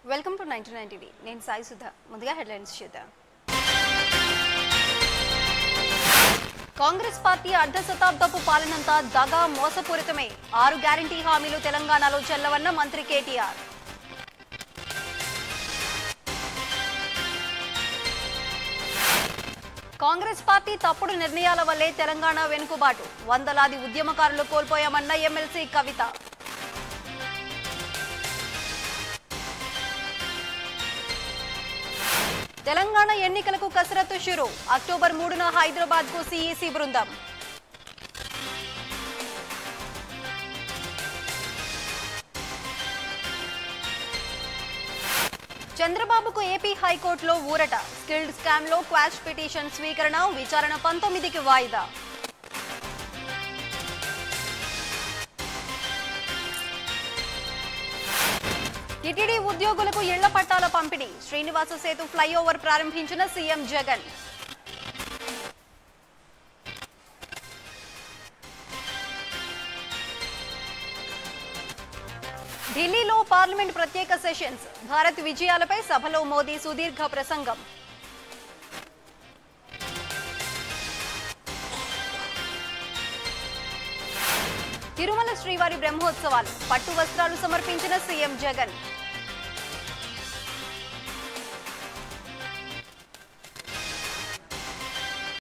welcome to ninety nine TV నేను సాయి సుధా ముందుగా headlines చూద్దాం కాంగ్రెస్ పార్టీ అర్ధ శతాబ్దపు పాలనంతా దగా మోసపూరితమే ఆరు గ్యారంటీ హామీలు తెలంగాణలో చెల్లవన్న మంత్రి కేటీఆర్ కాంగ్రెస్ పార్టీ తప్పుడు నిర్ణయాల వల్లే తెలంగాణ వెనుకబాటు వందలాది ఉద్యమకారులు కోల్పోయామన్న ఎమ్మెల్సీ కవిత తెలంగాణ ఎన్నికలకు కసరత్తు షురు అక్టోబర్ మూడున హైదరాబాద్ కు సిఈసి బృందం చంద్రబాబుకు ఏపీ హైకోర్టులో ఊరట స్కిల్డ్ స్కామ్ లో క్వాష్ పిటిషన్ స్వీకరణ విచారణ పంతొమ్మిదికి వాయిదా టిటిడి ఉద్యోగులకు ఇళ్ల పట్టాల పంపిణీ శ్రీనివాస సేతు ఫ్లైఓవర్ ప్రారంభించిన సీఎం జగన్ ఢిల్లీలో పార్లమెంట్ ప్రత్యేక సెషన్స్ భారత్ విజయాలపై సభలో మోదీ సుదీర్ఘ ప్రసంగం తిరుమల శ్రీవారి బ్రహ్మోత్సవాలు పట్టు వస్త్రాలు సమర్పించిన సీఎం జగన్